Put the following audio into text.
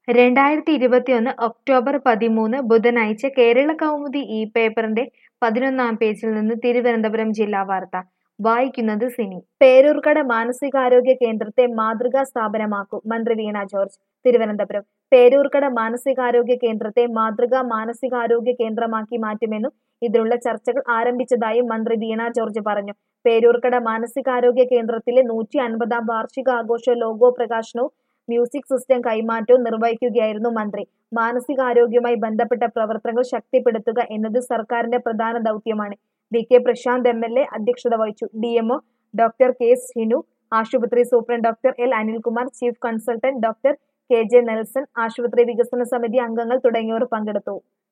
രണ്ടായിരത്തി ഇരുപത്തിയൊന്ന് ഒക്ടോബർ പതിമൂന്ന് ബുധനാഴ്ച കേരള കൗമുദി ഈ പേപ്പറിന്റെ പതിനൊന്നാം പേജിൽ നിന്ന് തിരുവനന്തപുരം ജില്ലാ വാർത്ത വായിക്കുന്നത് സിനി പേരൂർക്കട മാനസികാരോഗ്യ കേന്ദ്രത്തെ മാതൃകാ സ്ഥാപനമാക്കും മന്ത്രി വീണ ജോർജ് തിരുവനന്തപുരം പേരൂർക്കട മാനസികാരോഗ്യ കേന്ദ്രത്തെ മാതൃകാ മാനസികാരോഗ്യ കേന്ദ്രമാക്കി മാറ്റുമെന്നും ഇതിനുള്ള ചർച്ചകൾ ആരംഭിച്ചതായും മന്ത്രി വീണ ജോർജ് പറഞ്ഞു പേരൂർക്കട മാനസികാരോഗ്യ കേന്ദ്രത്തിലെ നൂറ്റി അൻപതാം വാർഷികാഘോഷ ലോഗോ പ്രകാശനവും മ്യൂസിക് സിസ്റ്റം കൈമാറ്റവും നിർവഹിക്കുകയായിരുന്നു മന്ത്രി മാനസികാരോഗ്യവുമായി ബന്ധപ്പെട്ട പ്രവർത്തനങ്ങൾ ശക്തിപ്പെടുത്തുക എന്നത് സർക്കാരിന്റെ പ്രധാന ദൗത്യമാണ് V K Prashanth M L A അധ്യക്ഷത വഹിച്ചു D M O doctor K Shinu ആശുപത്രി superintendent doctor L Anilkumar chief consultant doctor K J Nelson ആശുപത്രി വികസന സമിതി അംഗങ്ങൾ തുടങ്ങിയവർ പങ്കെടുത്തു